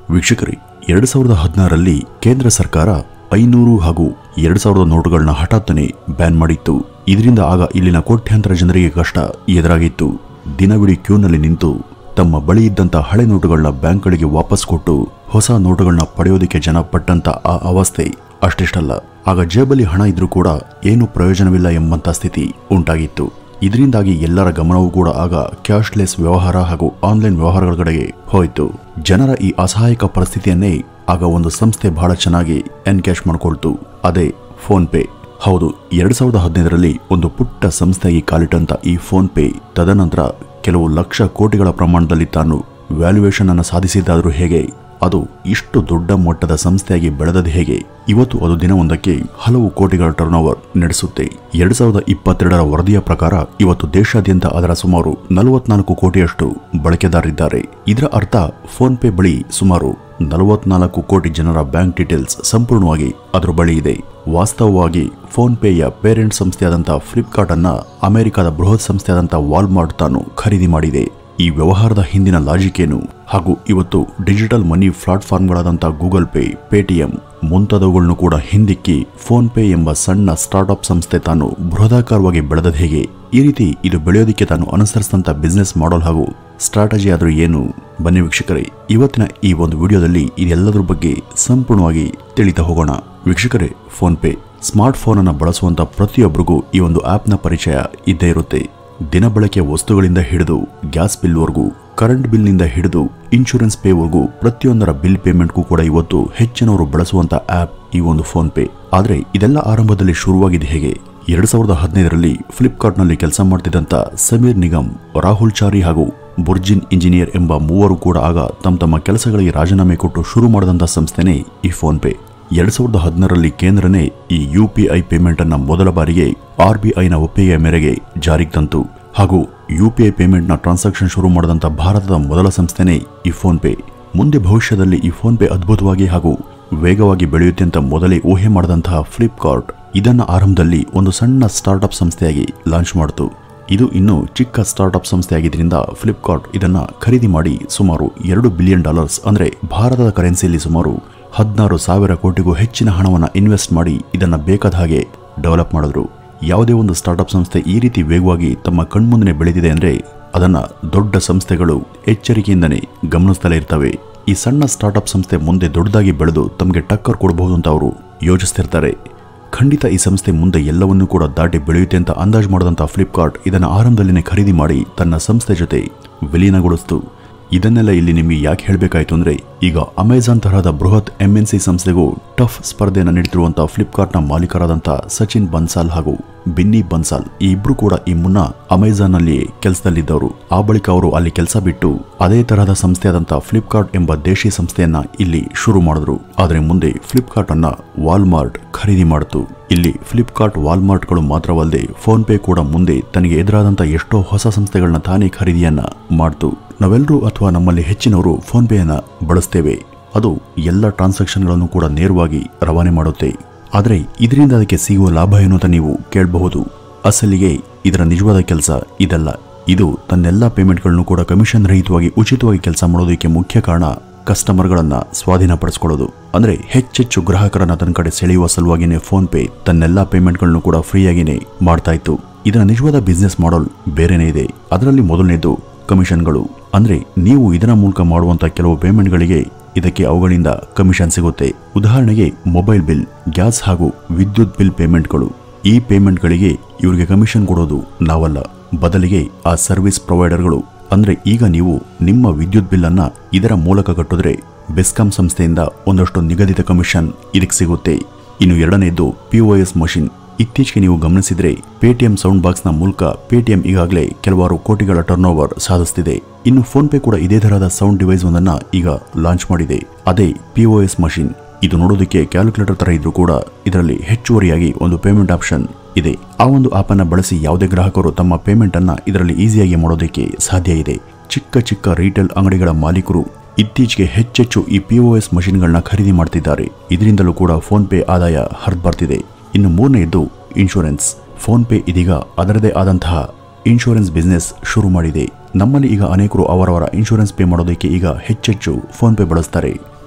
ವೀಕ್ಷಕರೇ ಎರಡು ಸಾವಿರದ ಹದಿನಾರರಲ್ಲಿ ಕೇಂದ್ರ ಸರ್ಕಾರ ಐನೂರು ಹಾಗೂ ಎರಡು ಸಾವಿರದ ನೋಟುಗಳನ್ನ ಹಠಾತ್ತನೆ ಬ್ಯಾನ್ ಮಾಡಿತ್ತು ಇದರಿಂದ ಆಗ ಇಲ್ಲಿನ ಕೋಟ್ಯಾಂತರ ಜನರಿಗೆ ಕಷ್ಟ ಎದುರಾಗಿತ್ತು ದಿನವಿಡೀ ಕ್ಯೂನಲ್ಲಿ ನಿಂತು ತಮ್ಮ ಬಳಿ ಇದ್ದಂತ ಹಳೆ ನೋಟುಗಳನ್ನ ಬ್ಯಾಂಕ್ಗಳಿಗೆ ವಾಪಸ್ ಕೊಟ್ಟು ಹೊಸ ನೋಟುಗಳನ್ನ ಪಡೆಯೋದಕ್ಕೆ ಜನ ಪಟ್ಟಂತ ಆ ಅವಸ್ಥೆ ಅಷ್ಟಿಷ್ಟಲ್ಲ ಆಗ ಜೇಬಲ್ಲಿ ಹಣ ಇದ್ರೂ ಕೂಡ ಏನು ಪ್ರಯೋಜನವಿಲ್ಲ ಎಂಬಂತ ಸ್ಥಿತಿ ಉಂಟಾಗಿತ್ತು ಇದರಿಂದಾಗಿ ಎಲ್ಲರ ಗಮನವೂ ಕೂಡ ಆಗ ಕ್ಯಾಶ್ಲೆಸ್ ವ್ಯವಹಾರ ಹಾಗೂ ಆನ್ಲೈನ್ ವ್ಯವಹಾರಗಳ ಕಡೆಗೆ ಹೋಯಿತು ಜನರ ಈ ಅಸಹಾಯಕ ಪರಿಸ್ಥಿತಿಯನ್ನೇ ಆಗ ಒಂದು ಸಂಸ್ಥೆ ಬಹಳ ಚೆನ್ನಾಗಿ ಎನ್ಕ್ಯಾಶ್ ಮಾಡ್ಕೊಳ್ತು ಅದೇ ಫೋನ್ ಪೇ ಹೌದು ಎರಡ್ ಸಾವಿರದ ಹದಿನೈದರಲ್ಲಿ ಒಂದು ಪುಟ್ಟ ಸಂಸ್ಥೆಯಾಗಿ ಕಾಲಿಟ್ಟಂತ ಈ ಫೋನ್ ಪೇ ತದನಂತರ ಕೆಲವು ಲಕ್ಷ ಕೋಟಿಗಳ ಪ್ರಮಾಣದಲ್ಲಿ ತಾನು ವ್ಯಾಲ್ಯೂಯೇಷನ್ ಅನ್ನು ಸಾಧಿಸಿದ್ದಾದರೂ ಹೇಗೆ ಅದು ಇಷ್ಟು ದೊಡ್ಡ ಮಟ್ಟದ ಸಂಸ್ಥೆಯಾಗಿ ಬೆಳೆದದ್ದು ಹೇಗೆ ಇವತ್ತು ಅದು ದಿನವೊಂದಕ್ಕೆ ಹಲವು ಕೋಟಿಗಳ ಟರ್ನ್ ಓವರ್ ನಡೆಸುತ್ತೆ ಎರಡ್ ಸಾವಿರದ ಇಪ್ಪತ್ತೆರಡರ ವರದಿಯ ಪ್ರಕಾರ ಇವತ್ತು ದೇಶಾದ್ಯಂತ ಅದರ ಸುಮಾರು ನಲವತ್ನಾಲ್ಕು ಕೋಟಿಯಷ್ಟು ಬಳಕೆದಾರರಿದ್ದಾರೆ ಇದರ ಅರ್ಥ ಫೋನ್ ಪೇ ಬಳಿ ಸುಮಾರು ನಲವತ್ನಾಲ್ಕು ಕೋಟಿ ಜನರ ಬ್ಯಾಂಕ್ ಡೀಟೇಲ್ಸ್ ಸಂಪೂರ್ಣವಾಗಿ ಅದರ ಬಳಿ ಇದೆ ವಾಸ್ತವವಾಗಿ ಫೋನ್ ಪೇಯ ಪೇರೆಂಟ್ ಸಂಸ್ಥೆಯಾದಂಥ ಫ್ಲಿಪ್ಕಾರ್ಟ್ ಅನ್ನ ಅಮೆರಿಕದ ಬೃಹತ್ ಸಂಸ್ಥೆಯಾದಂಥ ವಾಲ್ಮಾರ್ಟ್ ತಾನು ಖರೀದಿ ಮಾಡಿದೆ ಈ ವ್ಯವಹಾರದ ಹಿಂದಿನ ಲಾಜಿಕ್ ಏನು ಹಾಗೂ ಇವತ್ತು ಡಿಜಿಟಲ್ ಮನಿ ಪ್ಲಾಟ್ಫಾರ್ಮ್ಗಳಾದಂಥ ಗೂಗಲ್ ಪೇ ಪೇಟಿಎಂ ಮುಂತಾದವುಗಳನ್ನು ಕೂಡ ಹಿಂದಿಕ್ಕಿ ಫೋನ್ ಪೇ ಎಂಬ ಸಣ್ಣ ಸ್ಟಾರ್ಟ್ಅಪ್ ಸಂಸ್ಥೆ ತಾನು ಬೃಹದಾಕಾರವಾಗಿ ಬೆಳೆದದ ಹೇಗೆ ಈ ರೀತಿ ಇದು ಬೆಳೆಯೋದಕ್ಕೆ ತಾನು ಅನುಸರಿಸಿದಂಥ ಬಿಸ್ನೆಸ್ ಮಾಡಲ್ ಹಾಗೂ ಸ್ಟ್ರಾಟಜಿ ಆದರೂ ಏನು ಬನ್ನಿ ವೀಕ್ಷಕರೇ ಇವತ್ತಿನ ಈ ಒಂದು ವಿಡಿಯೋದಲ್ಲಿ ಇದೆಲ್ಲದರ ಬಗ್ಗೆ ಸಂಪೂರ್ಣವಾಗಿ ತಿಳಿತಾ ಹೋಗೋಣ ವೀಕ್ಷಕರೇ ಫೋನ್ ಪೇ ಸ್ಮಾರ್ಟ್ ಫೋನ್ ಅನ್ನು ಬಳಸುವಂತ ಪ್ರತಿಯೊಬ್ಬರಿಗೂ ಈ ಒಂದು ಆಪ್ನ ಪರಿಚಯ ಇದ್ದೇ ಇರುತ್ತೆ ದಿನ ಬಳಕೆಯ ವಸ್ತುಗಳಿಂದ ಹಿಡಿದು ಗ್ಯಾಸ್ ಬಿಲ್ವರೆಗೂ ಕರೆಂಟ್ ಬಿಲ್ನಿಂದ ಹಿಡಿದು ಇನ್ಶೂರೆನ್ಸ್ ಪೇವರೆಗೂ ಪ್ರತಿಯೊಂದರ ಬಿಲ್ ಪೇಮೆಂಟ್ಗೂ ಕೂಡ ಇವತ್ತು ಹೆಚ್ಚಿನವರು ಬಳಸುವಂತ ಆಪ್ ಈ ಒಂದು ಫೋನ್ ಪೇ ಆದ್ರೆ ಇದೆಲ್ಲ ಆರಂಭದಲ್ಲಿ ಶುರುವಾಗಿದೆ ಹೇಗೆ ಎರಡ್ ಸಾವಿರದ ಹದಿನೈದರಲ್ಲಿ ಫ್ಲಿಪ್ಕಾರ್ಟ್ನಲ್ಲಿ ಕೆಲಸ ಮಾಡ್ತಿದ್ದಂತ ಸಮೀರ್ ನಿಗಮ್ ರಾಹುಲ್ ಚಾರಿ ಹಾಗೂ ಬುರ್ಜಿನ್ ಇಂಜಿನಿಯರ್ ಎಂಬ ಮೂವರು ಕೂಡ ಆಗ ತಮ್ಮ ತಮ್ಮ ಕೆಲಸಗಳಿಗೆ ರಾಜೀನಾಮೆ ಕೊಟ್ಟು ಶುರು ಮಾಡಿದಂಥ ಸಂಸ್ಥೆನೇ ಈ ಫೋನ್ ಪೇ ಎರಡ್ ಸಾವಿರದ ಹದಿನಾರರಲ್ಲಿ ಕೇಂದ್ರನೇ ಈ ಯು ಪಿ ಐ ಪೇಮೆಂಟ್ ಅನ್ನ ಮೊದಲ ಬಾರಿಗೆ ಆರ್ ಬಿ ಐನ ಒಪ್ಪಿಗೆಯ ಮೇರೆಗೆ ಜಾರಿಗೆ ತಂತು ಹಾಗೂ ಯು ಪಿ ಐ ಪೇಮೆಂಟ್ನ ಟ್ರಾನ್ಸಾಕ್ಷನ್ ಶುರು ಮಾಡಿದಂಥ ಭಾರತದ ಮೊದಲ ಸಂಸ್ಥೆನೇ ಈ ಫೋನ್ ಪೇ ಮುಂದೆ ಭವಿಷ್ಯದಲ್ಲಿ ಈ ಫೋನ್ ಪೇ ಅದ್ಭುತವಾಗಿ ಹಾಗೂ ವೇಗವಾಗಿ ಬೆಳೆಯುತ್ತೆ ಅಂತ ಮೊದಲೇ ಊಹೆ ಮಾಡಿದಂತಹ ಫ್ಲಿಪ್ಕಾರ್ಟ್ ಇದನ್ನ ಆರಂಭದಲ್ಲಿ ಒಂದು ಸಣ್ಣ ಸ್ಟಾರ್ಟ್ಅಪ್ ಸಂಸ್ಥೆಯಾಗಿ ಲಾಂಚ್ ಮಾಡಿತು ಇದು ಇನ್ನು ಚಿಕ್ಕ ಸ್ಟಾರ್ಟ್ಅಪ್ ಸಂಸ್ಥೆಯಾಗಿದ್ದರಿಂದ ಫ್ಲಿಪ್ಕಾರ್ಟ್ ಇದನ್ನ ಖರೀದಿ ಮಾಡಿ ಸುಮಾರು ಎರಡು ಬಿಲಿಯನ್ ಡಾಲರ್ಸ್ ಅಂದ್ರೆ ಭಾರತದ ಕರೆನ್ಸಿಯಲ್ಲಿ ಸುಮಾರು ಹದಿನಾರು ಸಾವಿರ ಕೋಟಿಗೂ ಹೆಚ್ಚಿನ ಹಣವನ್ನು ಇನ್ವೆಸ್ಟ್ ಮಾಡಿ ಇದನ್ನ ಬೇಕಾದ ಹಾಗೆ ಡೆವಲಪ್ ಮಾಡಿದ್ರು ಯಾವುದೇ ಒಂದು ಸ್ಟಾರ್ಟ್ಅಪ್ ಸಂಸ್ಥೆ ಈ ರೀತಿ ವೇಗವಾಗಿ ತಮ್ಮ ಕಣ್ಮುಂದೆ ಬೆಳೆದಿದೆ ಅಂದ್ರೆ ಅದನ್ನ ದೊಡ್ಡ ಸಂಸ್ಥೆಗಳು ಎಚ್ಚರಿಕೆಯಿಂದನೇ ಗಮನಿಸ್ತಲೇ ಇರ್ತವೆ ಈ ಸಣ್ಣ ಸ್ಟಾರ್ಟ್ಅಪ್ ಸಂಸ್ಥೆ ಮುಂದೆ ದೊಡ್ಡದಾಗಿ ಬೆಳೆದು ತಮಗೆ ಟಕ್ಕರ್ ಕೊಡಬಹುದು ಅಂತ ಅವರು ಯೋಚಿಸ್ತಿರ್ತಾರೆ ಖಂಡಿತ ಈ ಸಂಸ್ಥೆ ಮುಂದೆ ಎಲ್ಲವನ್ನೂ ಕೂಡ ದಾಟಿ ಬೆಳೆಯುತ್ತೆ ಅಂತ ಅಂದಾಜು ಮಾಡಿದಂಥ ಫ್ಲಿಪ್ಕಾರ್ಟ್ ಇದನ್ನು ಆರಂಭದಲ್ಲಿನೇ ಖರೀದಿ ಮಾಡಿ ತನ್ನ ಸಂಸ್ಥೆ ಜೊತೆ ವಿಲೀನಗೊಳಿಸಿತು ಇದನ್ನೆಲ್ಲ ಇಲ್ಲಿ ನಿಮಗೆ ಯಾಕೆ ಹೇಳಬೇಕಾಯ್ತು ಅಂದ್ರೆ ಈಗ ಅಮೆಜಾನ್ ತರಹದ ಬೃಹತ್ ಎಂಎನ್ಸಿ ಸಂಸ್ಥೆಗೂ ಟಫ್ ಸ್ಪರ್ಧೆಯನ್ನು ನೀಡುತ್ತಿರುವಂತಹ ಫ್ಲಿಪ್ಕಾರ್ಟ್ನ ಮಾಲೀಕರಾದಂಥ ಸಚಿನ್ ಬನ್ಸಾಲ್ ಹಾಗೂ ಬಿನ್ನಿ ಬನ್ಸಾಲ್ ಈ ಇಬ್ರು ಕೂಡ ಈ ಮುನ್ನ ಅಮೆಜಾನ್ ನಲ್ಲಿ ಕೆಲಸದಲ್ಲಿದ್ದವರು ಆ ಬಳಿಕ ಅವರು ಅಲ್ಲಿ ಕೆಲಸ ಬಿಟ್ಟು ಅದೇ ತರಹದ ಸಂಸ್ಥೆಯಾದಂಥ ಫ್ಲಿಪ್ಕಾರ್ಟ್ ಎಂಬ ದೇಶಿ ಸಂಸ್ಥೆಯನ್ನ ಇಲ್ಲಿ ಶುರು ಮಾಡಿದ್ರು ಆದರೆ ಮುಂದೆ ಫ್ಲಿಪ್ಕಾರ್ಟ್ ಅನ್ನ ವಾಲ್ಮಾರ್ಟ್ ಖರೀದಿ ಮಾಡಿತು ಇಲ್ಲಿ ಫ್ಲಿಪ್ಕಾರ್ಟ್ ವಾಲ್ಮಾರ್ಟ್ಗಳು ಮಾತ್ರವಲ್ಲದೆ ಫೋನ್ ಪೇ ಕೂಡ ಮುಂದೆ ತನಗೆ ಎದುರಾದಂಥ ಎಷ್ಟೋ ಹೊಸ ಸಂಸ್ಥೆಗಳನ್ನ ತಾನೇ ಖರೀದಿಯನ್ನ ಮಾಡ್ತು ನಾವೆಲ್ಲರೂ ಅಥವಾ ನಮ್ಮಲ್ಲಿ ಹೆಚ್ಚಿನವರು ಫೋನ್ ಪೇಯನ್ನ ಬಳಸ್ತೇವೆ ಅದು ಎಲ್ಲ ಟ್ರಾನ್ಸಾಕ್ಷನ್ಗಳನ್ನು ಕೂಡ ನೇರವಾಗಿ ರವಾನೆ ಮಾಡುತ್ತೆ ಆದರೆ ಇದರಿಂದ ಅದಕ್ಕೆ ಸಿಗುವ ಲಾಭ ಏನು ಅಂತ ನೀವು ಕೇಳಬಹುದು ಅಸಲಿಗೆ ಇದರ ನಿಜವಾದ ಕೆಲಸ ಇದಲ್ಲ ಇದು ತನ್ನೆಲ್ಲ ಪೇಮೆಂಟ್ಗಳನ್ನು ಕೂಡ ಕಮಿಷನ್ ರಹಿತವಾಗಿ ಉಚಿತವಾಗಿ ಕೆಲಸ ಮಾಡೋದಕ್ಕೆ ಮುಖ್ಯ ಕಾರಣ ಕಸ್ಟಮರ್ಗಳನ್ನ ಸ್ವಾಧೀನಪಡಿಸ್ಕೊಳ್ಳೋದು ಅಂದ್ರೆ ಹೆಚ್ಚೆಚ್ಚು ಗ್ರಾಹಕರನ್ನ ತನ್ನ ಕಡೆ ಸೆಳೆಯುವ ಸಲುವಾಗಿನೇ ಫೋನ್ ಪೇ ತನ್ನೆಲ್ಲ ಪೇಮೆಂಟ್ಗಳನ್ನು ಕೂಡ ಫ್ರೀಯಾಗಿನೇ ಮಾಡ್ತಾ ಇತ್ತು ಇದರ ನಿಜವಾದ ಬಿಸ್ನೆಸ್ ಮಾಡಲ್ ಬೇರೆನೇ ಇದೆ ಅದರಲ್ಲಿ ಮೊದಲನೇದು ಕಮಿಷನ್ಗಳು ಅಂದ್ರೆ ನೀವು ಇದರ ಮೂಲಕ ಮಾಡುವಂತ ಕೆಲವು ಪೇಮೆಂಟ್ಗಳಿಗೆ ಇದಕ್ಕೆ ಅವುಗಳಿಂದ ಕಮಿಷನ್ ಸಿಗುತ್ತೆ ಉದಾಹರಣೆಗೆ ಮೊಬೈಲ್ ಬಿಲ್ ಗ್ಯಾಸ್ ಹಾಗೂ ವಿದ್ಯುತ್ ಬಿಲ್ ಪೇಮೆಂಟ್ಗಳು ಈ ಪೇಮೆಂಟ್ಗಳಿಗೆ ಇವರಿಗೆ ಕಮಿಷನ್ ಕೊಡೋದು ನಾವಲ್ಲ ಬದಲಿಗೆ ಆ ಸರ್ವಿಸ್ ಪ್ರೊವೈಡರ್ಗಳು ಅಂದ್ರೆ ಈಗ ನೀವು ನಿಮ್ಮ ವಿದ್ಯುತ್ ಬಿಲ್ ಅನ್ನ ಇದರ ಮೂಲಕ ಕಟ್ಟಿದ್ರೆ ಬೆಸ್ಕಾಂ ಸಂಸ್ಥೆಯಿಂದ ಒಂದಷ್ಟು ನಿಗದಿತ ಕಮಿಷನ್ ಇದಕ್ಕೆ ಸಿಗುತ್ತೆ ಇನ್ನು ಎರಡನೇದು ಪಿಒಎಸ್ ಮಷಿನ್ ಇತ್ತೀಚೆಗೆ ನೀವು ಗಮನಿಸಿದ್ರೆ ಪೇಟಿಎಂ ಸೌಂಡ್ ಬಾಕ್ಸ್ ನ ಮೂಲಕ ಪೇಟಿಎಂ ಈಗಾಗಲೇ ಕೆಲವಾರು ಕೋಟಿಗಳ ಟರ್ನ್ ಓವರ್ ಸಾಧಿಸುತ್ತಿದೆ ಇನ್ನು ಫೋನ್ ಪೇ ಕೂಡ ಇದೇ ತರಹದ ಸೌಂಡ್ ಡಿವೈಸ್ ಒಂದನ್ನ ಈಗ ಲಾಂಚ್ ಮಾಡಿದೆ ಅದೇ ಪಿಒಎಸ್ ಮಷಿನ್ ಇದು ನೋಡೋದಕ್ಕೆ ಕ್ಯಾಲ್ಕುಲೇಟರ್ ತರ ಇದ್ರೂ ಕೂಡ ಇದರಲ್ಲಿ ಹೆಚ್ಚುವರಿಯಾಗಿ ಒಂದು ಪೇಮೆಂಟ್ ಆಪ್ಷನ್ ಇದೆ ಆ ಒಂದು ಆಪ್ ಅನ್ನ ಬಳಸಿ ಯಾವುದೇ ಗ್ರಾಹಕರು ತಮ್ಮ ಪೇಮೆಂಟ್ ಅನ್ನ ಇದರಲ್ಲಿ ಈಸಿಯಾಗಿ ಮಾಡೋದಕ್ಕೆ ಸಾಧ್ಯ ಇದೆ ಚಿಕ್ಕ ಚಿಕ್ಕ ರೀಟೇಲ್ ಅಂಗಡಿಗಳ ಮಾಲೀಕರು ಇತ್ತೀಚೆಗೆ ಹೆಚ್ಚೆಚ್ಚು ಈ ಪಿಒಎಸ್ ಮಷಿನ್ಗಳನ್ನ ಖರೀದಿ ಮಾಡ್ತಿದ್ದಾರೆ ಇದರಿಂದಲೂ ಕೂಡ ಫೋನ್ ಪೇ ಆದಾಯ ಹರಿದು ಬರ್ತಿದೆ ಇನ್ನು ಮೂರನೆಯದ್ದು ಇನ್ಶೂರೆನ್ಸ್ ಫೋನ್ ಪೇ ಇದೀಗ ಅದರದೇ ಆದಂತಹ ಇನ್ಶೂರೆನ್ಸ್ ಬಿಸ್ನೆಸ್ ಶುರು ಮಾಡಿದೆ ನಮ್ಮಲ್ಲಿ ಈಗ ಅನೇಕರು ಅವರವರ ಇನ್ಶೂರೆನ್ಸ್ ಪೇ ಮಾಡೋದಕ್ಕೆ ಈಗ ಹೆಚ್ಚೆಚ್ಚು ಫೋನ್ ಪೇ ಬಳಸ್ತಾರೆ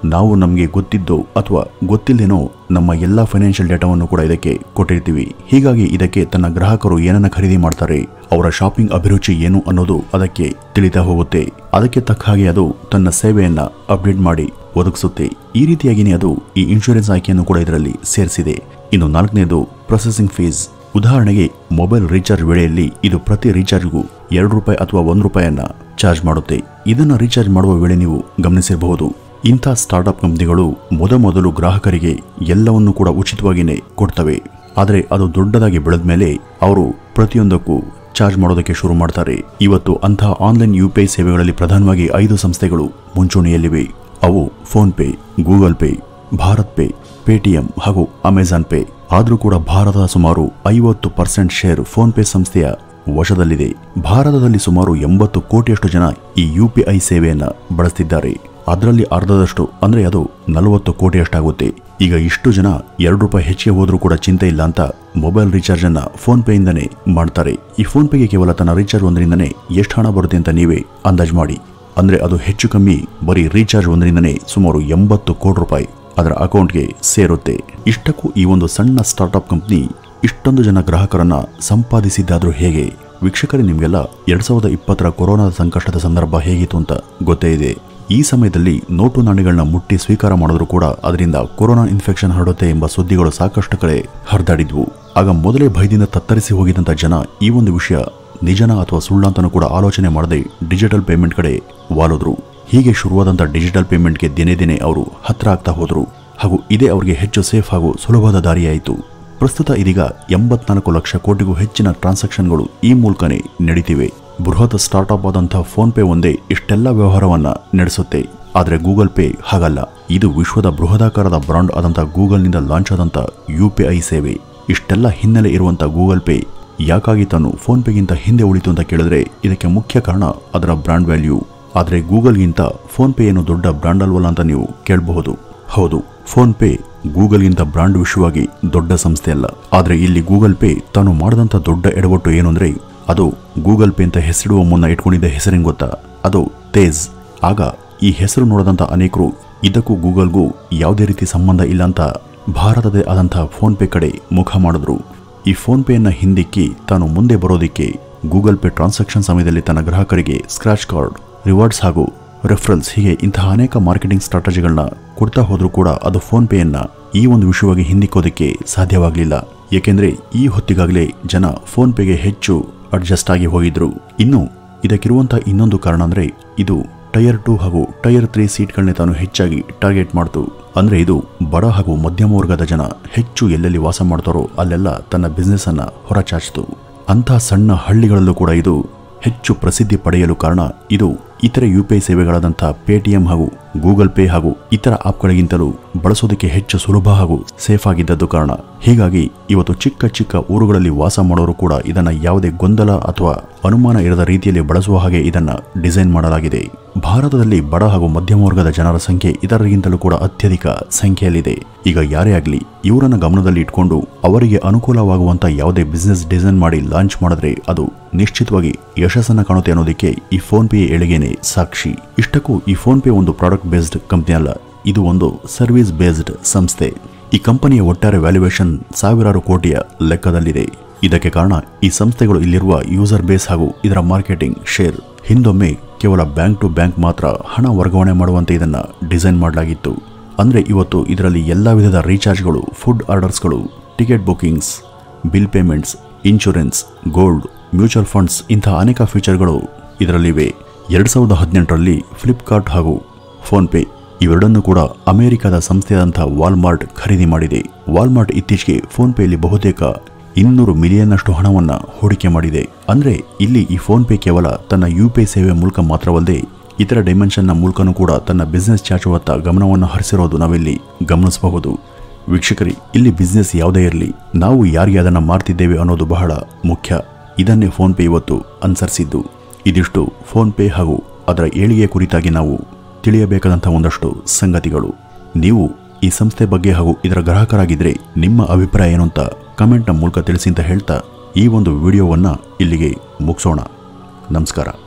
ನಾವು ನಮಗೆ ಗೊತ್ತಿದ್ದೋ ಅಥವಾ ಗೊತ್ತಿಲ್ದೇನೋ ನಮ್ಮ ಎಲ್ಲ ಫೈನಾನ್ಷಿಯಲ್ ಡೇಟಾವನ್ನು ಕೂಡ ಇದಕ್ಕೆ ಕೊಟ್ಟಿರ್ತೀವಿ ಹೀಗಾಗಿ ಇದಕ್ಕೆ ತನ್ನ ಗ್ರಾಹಕರು ಏನನ್ನ ಖರೀದಿ ಮಾಡ್ತಾರೆ ಅವರ ಶಾಪಿಂಗ್ ಅಭಿರುಚಿ ಏನು ಅನ್ನೋದು ಅದಕ್ಕೆ ತಿಳಿತಾ ಹೋಗುತ್ತೆ ಅದಕ್ಕೆ ತಕ್ಕ ಹಾಗೆ ಅದು ತನ್ನ ಸೇವೆಯನ್ನ ಅಪ್ಡೇಟ್ ಮಾಡಿ ಒದಗಿಸುತ್ತೆ ಈ ರೀತಿಯಾಗಿಯೇ ಅದು ಈ ಇನ್ಶೂರೆನ್ಸ್ ಆಯ್ಕೆಯನ್ನು ಕೂಡ ಇದರಲ್ಲಿ ಸೇರಿಸಿದೆ ಇನ್ನು ನಾಲ್ಕನೇದು ಪ್ರೊಸೆಸಿಂಗ್ ಫೀಸ್ ಉದಾಹರಣೆಗೆ ಮೊಬೈಲ್ ರೀಚಾರ್ಜ್ ವೇಳೆಯಲ್ಲಿ ಇದು ಪ್ರತಿ ರೀಚಾರ್ಜ್ಗೂ ಎರಡು ರೂಪಾಯಿ ಅಥವಾ ಒಂದು ರೂಪಾಯಿಯನ್ನ ಚಾರ್ಜ್ ಮಾಡುತ್ತೆ ಇದನ್ನ ರೀಚಾರ್ಜ್ ಮಾಡುವ ವೇಳೆ ನೀವು ಗಮನಿಸಿರಬಹುದು ಇಂಥ ಸ್ಟಾರ್ಟ್ಅಪ್ ಕಂಪನಿಗಳು ಮೊದಮೊದಲು ಗ್ರಾಹಕರಿಗೆ ಎಲ್ಲವನ್ನೂ ಕೂಡ ಉಚಿತವಾಗಿಯೇ ಕೊಡ್ತವೆ ಆದರೆ ಅದು ದೊಡ್ಡದಾಗಿ ಬೆಳೆದ ಮೇಲೆ ಅವರು ಪ್ರತಿಯೊಂದಕ್ಕೂ ಚಾರ್ಜ್ ಮಾಡೋದಕ್ಕೆ ಶುರು ಮಾಡ್ತಾರೆ ಇವತ್ತು ಅಂತಹ ಆನ್ಲೈನ್ ಯು ಪಿ ಐ ಸೇವೆಗಳಲ್ಲಿ ಪ್ರಧಾನವಾಗಿ ಐದು ಸಂಸ್ಥೆಗಳು ಮುಂಚೂಣಿಯಲ್ಲಿವೆ ಅವು PhonePe Google Pay BharatPe Paytm ಹಾಗೂ ಅಮೆಜಾನ್ ಪೇ ಆದರೂ ಕೂಡ ಭಾರತದ ಸುಮಾರು ಐವತ್ತು ಪರ್ಸೆಂಟ್ ಶೇರ್ ಫೋನ್ ಪೇ ಸಂಸ್ಥೆಯ ವಶದಲ್ಲಿದೆ ಭಾರತದಲ್ಲಿ ಸುಮಾರು ಎಂಬತ್ತು ಕೋಟಿಯಷ್ಟು ಜನ ಈ ಯು ಪಿ ಐ ಸೇವೆಯನ್ನ ಬಳಸ್ತಿದ್ದಾರೆ ಅದರಲ್ಲಿ ಅರ್ಧದಷ್ಟು ಅಂದ್ರೆ ಅದು ನಲವತ್ತು ಕೋಟಿಯಷ್ಟಾಗುತ್ತೆ ಈಗ ಇಷ್ಟು ಜನ ಎರಡು ರೂಪಾಯಿ ಹೆಚ್ಚಿಗೆ ಹೋದ್ರೂ ಕೂಡ ಚಿಂತೆ ಇಲ್ಲ ಅಂತ ಮೊಬೈಲ್ ರೀಚಾರ್ಜ್ ಅನ್ನ ಫೋನ್ ಪೇ ಇಂದನೇ ಮಾಡ್ತಾರೆ ಈ ಫೋನ್ ಪೇಗೆ ಕೇವಲ ತನ್ನ ರೀಚಾರ್ಜ್ ಒಂದರಿಂದನೇ ಎಷ್ಟು ಹಣ ಬರುತ್ತೆ ಅಂತ ನೀವೇ ಅಂದಾಜು ಮಾಡಿ ಅಂದ್ರೆ ಅದು ಹೆಚ್ಚು ಕಮ್ಮಿ ಬರೀ ರೀಚಾರ್ಜ್ ಒಂದರಿಂದನೇ ಸುಮಾರು ಎಂಬತ್ತು ಕೋಟಿ ರೂಪಾಯಿ ಅದರ ಅಕೌಂಟ್ಗೆ ಸೇರುತ್ತೆ ಇಷ್ಟಕ್ಕೂ ಈ ಒಂದು ಸಣ್ಣ ಸ್ಟಾರ್ಟ್ಅಪ್ ಕಂಪ್ನಿ ಇಷ್ಟೊಂದು ಜನ ಗ್ರಾಹಕರನ್ನ ಸಂಪಾದಿಸಿದ್ದಾದ್ರೂ ಹೇಗೆ ವೀಕ್ಷಕರೇ ನಿಮಗೆಲ್ಲ ಎರಡ್ ಸಾವಿರದ ಇಪ್ಪತ್ತರ ಕೊರೋನಾ ಸಂಕಷ್ಟದ ಸಂದರ್ಭ ಹೇಗಿತ್ತು ಅಂತ ಗೊತ್ತೇ ಇದೆ ಈ ಸಮಯದಲ್ಲಿ ನೋಟು ನಾಣ್ಯಗಳನ್ನ ಮುಟ್ಟಿ ಸ್ವೀಕಾರ ಮಾಡಿದ್ರು ಕೂಡ ಅದರಿಂದ ಕೊರೋನಾ ಇನ್ಫೆಕ್ಷನ್ ಹರಡುತ್ತೆ ಎಂಬ ಸುದ್ದಿಗಳು ಸಾಕಷ್ಟು ಕಡೆ ಹರಿದಾಡಿದ್ವು ಆಗ ಮೊದಲೇ ಭಯದಿಂದ ತತ್ತರಿಸಿ ಹೋಗಿದ್ದಂತ ಜನ ಈ ಒಂದು ವಿಷಯ ನಿಜನ ಅಥವಾ ಸುಳ್ಳ ಅಂತನೂ ಕೂಡ ಆಲೋಚನೆ ಮಾಡದೆ ಡಿಜಿಟಲ್ ಪೇಮೆಂಟ್ ಕಡೆ ವಾಲಿದ್ರು ಹೀಗೆ ಶುರುವಾದಂಥ ಡಿಜಿಟಲ್ ಪೇಮೆಂಟ್ಗೆ ದಿನೇ ದಿನೇ ಅವರು ಹತ್ರ ಆಗ್ತಾ ಹೋದ್ರು ಹಾಗೂ ಇದೇ ಅವರಿಗೆ ಹೆಚ್ಚು ಸೇಫ್ ಹಾಗೂ ಸುಲಭವಾದ ದಾರಿಯಾಯಿತು ಪ್ರಸ್ತುತ ಇದೀಗ ಎಂಬತ್ನಾಲ್ಕು ಲಕ್ಷ ಕೋಟಿಗೂ ಹೆಚ್ಚಿನ ಟ್ರಾನ್ಸಾಕ್ಷನ್ಗಳು ಈ ಮೂಲಕನೇ ನಡೀತಿವೆ ಬೃಹತ್ ಸ್ಟಾರ್ಟ್ಅಪ್ ಆದಂತಹ ಫೋನ್ ಪೇ ಒಂದೇ ಇಷ್ಟೆಲ್ಲ ವ್ಯವಹಾರವನ್ನ ನಡೆಸುತ್ತೆ ಆದರೆ ಗೂಗಲ್ ಪೇ ಹಾಗಲ್ಲ ಇದು ವಿಶ್ವದ ಬೃಹದಾಕಾರದ ಬ್ರಾಂಡ್ ಆದಂಥ ಗೂಗಲ್ನಿಂದ ಲಾಂಚ್ ಆದಂಥ ಯು ಪಿ ಐ ಸೇವೆ ಇಷ್ಟೆಲ್ಲ ಹಿನ್ನೆಲೆ ಇರುವಂಥ ಗೂಗಲ್ ಪೇ ಯಾಕಾಗಿ ತಾನು ಫೋನ್ ಪೇಗಿಂತ ಹಿಂದೆ ಉಳಿತು ಅಂತ ಕೇಳಿದ್ರೆ ಇದಕ್ಕೆ ಮುಖ್ಯ ಕಾರಣ ಅದರ ಬ್ರಾಂಡ್ ವ್ಯಾಲ್ಯೂ ಆದರೆ ಗೂಗಲ್ಗಿಂತ ಫೋನ್ ಪೇ ಏನು ದೊಡ್ಡ ಬ್ರಾಂಡ್ ಅಲ್ವಲ್ಲ ಅಂತ ನೀವು ಕೇಳಬಹುದು ಹೌದು ಫೋನ್ ಪೇ ಗೂಗಲ್ಗಿಂತ ಬ್ರಾಂಡ್ ವಿಷಯವಾಗಿ ದೊಡ್ಡ ಸಂಸ್ಥೆ ಅಲ್ಲ ಆದರೆ ಇಲ್ಲಿ ಗೂಗಲ್ ಪೇ ತಾನು ಮಾಡಿದಂಥ ದೊಡ್ಡ ಎಡವಟ್ಟು ಏನು ಅಂದ್ರೆ ಅದು ಗೂಗಲ್ ಪೇ ಅಂತ ಹೆಸರಿಡುವ ಮುನ್ನ ಇಟ್ಕೊಂಡಿದ್ದ ಹೆಸರೇನು ಗೊತ್ತಾ ಅದು ತೇಜ್ ಆಗ ಈ ಹೆಸರು ನೋಡಿದಂಥ ಅನೇಕರು ಇದಕ್ಕೂ ಗೂಗಲ್ಗೂ ಯಾವುದೇ ರೀತಿ ಸಂಬಂಧ ಇಲ್ಲ ಅಂತ ಭಾರತದೇ ಆದಂಥ ಫೋನ್ ಪೇ ಕಡೆ ಮುಖ ಮಾಡಿದ್ರು ಈ ಫೋನ್ ಪೇಯನ್ನ ಹಿಂದಿಕ್ಕಿ ತಾನು ಮುಂದೆ ಬರೋದಿಕ್ಕೆ ಗೂಗಲ್ ಪೇ ಟ್ರಾನ್ಸಾಕ್ಷನ್ ಸಮಯದಲ್ಲಿ ತನ್ನ ಗ್ರಾಹಕರಿಗೆ ಸ್ಕ್ರಾಚ್ ಕಾರ್ಡ್ ರಿವಾರ್ಡ್ಸ್ ಹಾಗೂ ರೆಫರಲ್ಸ್ ಹೀಗೆ ಇಂತಹ ಅನೇಕ ಮಾರ್ಕೆಟಿಂಗ್ ಸ್ಟ್ರಾಟಜಿಗಳನ್ನ ಕೊಡ್ತಾ ಹೋದ್ರೂ ಕೂಡ ಅದು ಫೋನ್ ಪೇಯನ್ನ ಈ ಒಂದು ವಿಷಯವಾಗಿ ಹಿಂದಿಕ್ಕೋದಕ್ಕೆ ಸಾಧ್ಯವಾಗಲಿಲ್ಲ ಏಕೆಂದ್ರೆ ಈ ಹೊತ್ತಿಗಾಗಲೇ ಜನ ಫೋನ್ ಪೇಗೆ ಹೆಚ್ಚು ಅಡ್ಜಸ್ಟ್ ಆಗಿ ಹೋಗಿದ್ರು ಇನ್ನು ಇದಕ್ಕಿರುವಂತಹ ಇನ್ನೊಂದು ಕಾರಣ ಅಂದ್ರೆ ಇದು ಟೈರ್ ಟು ಹಾಗೂ ಟೈರ್ ತ್ರೀ ಸೀಟ್ಗಳನ್ನೇ ತಾನು ಹೆಚ್ಚಾಗಿ ಟಾರ್ಗೆಟ್ ಮಾಡ್ತು ಅಂದ್ರೆ ಇದು ಬಡ ಹಾಗೂ ಮಧ್ಯಮ ವರ್ಗದ ಜನ ಹೆಚ್ಚು ಎಲ್ಲೆಲ್ಲಿ ವಾಸ ಮಾಡ್ತಾರೋ ಅಲ್ಲೆಲ್ಲ ತನ್ನ ಬಿಸ್ನೆಸ್ ಅನ್ನ ಹೊರಚಾಚಿತು ಅಂತಹ ಸಣ್ಣ ಹಳ್ಳಿಗಳಲ್ಲೂ ಕೂಡ ಇದು ಹೆಚ್ಚು ಪ್ರಸಿದ್ಧಿ ಪಡೆಯಲು ಕಾರಣ ಇದು ಇತರೆ ಯು ಪಿ ಐ ಸೇವೆಗಳಾದಂಥ ಪೇಟಿಎಂ ಹಾಗೂ ಗೂಗಲ್ ಪೇ ಹಾಗೂ ಇತರ ಆಪ್ಗಳಿಗಿಂತಲೂ ಬಳಸೋದಕ್ಕೆ ಹೆಚ್ಚು ಸುಲಭ ಹಾಗೂ ಸೇಫ್ ಆಗಿದ್ದದ್ದು ಕಾರಣ ಹೀಗಾಗಿ ಇವತ್ತು ಚಿಕ್ಕ ಚಿಕ್ಕ ಊರುಗಳಲ್ಲಿ ವಾಸ ಮಾಡೋರು ಕೂಡ ಇದನ್ನ ಯಾವುದೇ ಗೊಂದಲ ಅಥವಾ ಅನುಮಾನ ಇರದ ರೀತಿಯಲ್ಲಿ ಬಳಸುವ ಹಾಗೆ ಇದನ್ನ ಡಿಸೈನ್ ಮಾಡಲಾಗಿದೆ ಭಾರತದಲ್ಲಿ ಬಡ ಹಾಗೂ ಮಧ್ಯಮ ವರ್ಗದ ಜನರ ಸಂಖ್ಯೆ ಇತರರಿಗಿಂತಲೂ ಕೂಡ ಅತ್ಯಧಿಕ ಸಂಖ್ಯೆಯಲ್ಲಿದೆ ಈಗ ಯಾರೇ ಆಗಲಿ ಇವರನ್ನ ಗಮನದಲ್ಲಿ ಇಟ್ಕೊಂಡು ಅವರಿಗೆ ಅನುಕೂಲವಾಗುವಂತ ಯಾವುದೇ ಬಿಸ್ನೆಸ್ ಡಿಸೈನ್ ಮಾಡಿ ಲಾಂಚ್ ಮಾಡಿದ್ರೆ ಅದು ನಿಶ್ಚಿತವಾಗಿ ಯಶಸ್ಸನ್ನ ಕಾಣುತ್ತೆ ಅನ್ನೋದಕ್ಕೆ ಈ ಫೋನ್ ಪೇ ಏಳಿಗೆನೆ ಸಾಕ್ಷಿ ಇಷ್ಟಕ್ಕೂ ಈ ಫೋನ್ ಪೇ ಒಂದು ಪ್ರಾಡಕ್ಟ್ ಬೇಸ್ಡ್ ಕಂಪನಿ ಅಲ್ಲ ಇದು ಒಂದು ಸರ್ವಿಸ್ ಬೇಸ್ಡ್ ಸಂಸ್ಥೆ ಈ ಕಂಪನಿಯ ಒಟ್ಟಾರೆ ವ್ಯಾಲ್ಯೂಯೇಷನ್ ಸಾವಿರಾರು ಕೋಟಿಯ ಲೆಕ್ಕದಲ್ಲಿದೆ ಇದಕ್ಕೆ ಕಾರಣ ಈ ಸಂಸ್ಥೆಗಳು ಇಲ್ಲಿರುವ ಯೂಸರ್ ಬೇಸ್ ಹಾಗೂ ಇದರ ಮಾರ್ಕೆಟಿಂಗ್ ಶೇರ್ ಹಿಂದೊಮ್ಮೆ ಕೇವಲ ಬ್ಯಾಂಕ್ ಟು ಬ್ಯಾಂಕ್ ಮಾತ್ರ ಹಣ ವರ್ಗಾವಣೆ ಮಾಡುವಂತೆ ಇದನ್ನ ಡಿಸೈನ್ ಮಾಡಲಾಗಿತ್ತು ಅಂದ್ರೆ ಇವತ್ತು ಇದರಲ್ಲಿ ಎಲ್ಲ ವಿಧದ ರೀಚಾರ್ಜ್ಗಳು ಫುಡ್ ಆರ್ಡರ್ಸ್ಗಳು ticket bookings bill payments insurance gold mutual funds ಇಂತಹ ಅನೇಕ ಫೀಚರ್ಗಳು ಇದರಲ್ಲಿವೆ ಎರಡ್ ಸಾವಿರದ ಹದಿನೆಂಟರಲ್ಲಿ ಫ್ಲಿಪ್ಕಾರ್ಟ್ ಹಾಗೂ ಫೋನ್ಪೇ ಇವೆರಡನ್ನೂ ಕೂಡ ಅಮೆರಿಕದ ಸಂಸ್ಥೆಯಾದಂಥ ವಾಲ್ಮಾರ್ಟ್ ಖರೀದಿ ಮಾಡಿದೆ ವಾಲ್ಮಾರ್ಟ್ ಇತ್ತೀಚೆಗೆ ಫೋನ್ಪೇಯಲ್ಲಿ ಬಹುತೇಕ ಇನ್ನೂರು ಮಿಲಿಯನ್ನಷ್ಟು ಹಣವನ್ನ ಹೂಡಿಕೆ ಮಾಡಿದೆ ಅಂದ್ರೆ ಇಲ್ಲಿ ಈ ಫೋನ್ಪೇ ಕೇವಲ ತನ್ನ ಯು ಪಿ ಐ ಸೇವೆ ಮೂಲಕ ಮಾತ್ರವಲ್ಲದೆ ಇತರ ಡೈಮೆನ್ಷನ್ನ ಮೂಲಕನೂ ಕೂಡ ತನ್ನ ಬಿಸ್ನೆಸ್ ಚಾಚುವತ್ತ ಗಮನವನ್ನು ಹರಿಸಿರೋದು ನಾವಿಲ್ಲಿ ಗಮನಿಸಬಹುದು ವೀಕ್ಷಕರಿ ಇಲ್ಲಿ ಬಿಸ್ನೆಸ್ ಯಾವುದೇ ಇರಲಿ ನಾವು ಯಾರಿಗೆ ಅದನ್ನ ಮಾಡ್ತಿದ್ದೇವೆ ಅನ್ನೋದು ಬಹಳ ಮುಖ್ಯ ಇದನ್ನೇ ಫೋನ್ ಪೇ ಇವತ್ತು ಅನುಸರಿಸಿದ್ದು ಇದಿಷ್ಟು ಫೋನ್ ಪೇ ಹಾಗೂ ಅದರ ಏಳಿಗೆ ಕುರಿತಾಗಿ ನಾವು ತಿಳಿಯಬೇಕಾದಂಥ ಒಂದಷ್ಟು ಸಂಗತಿಗಳು ನೀವು ಈ ಸಂಸ್ಥೆ ಬಗ್ಗೆ ಹಾಗೂ ಇದರ ಗ್ರಾಹಕರಾಗಿದ್ದರೆ ನಿಮ್ಮ ಅಭಿಪ್ರಾಯ ಏನು ಅಂತ ಕಮೆಂಟ್ನ ಮೂಲಕ ತಿಳಿಸಿ ಅಂತ ಹೇಳ್ತಾ ಈ ಒಂದು ವಿಡಿಯೋವನ್ನು ಇಲ್ಲಿಗೆ ಮುಗಿಸೋಣ ನಮಸ್ಕಾರ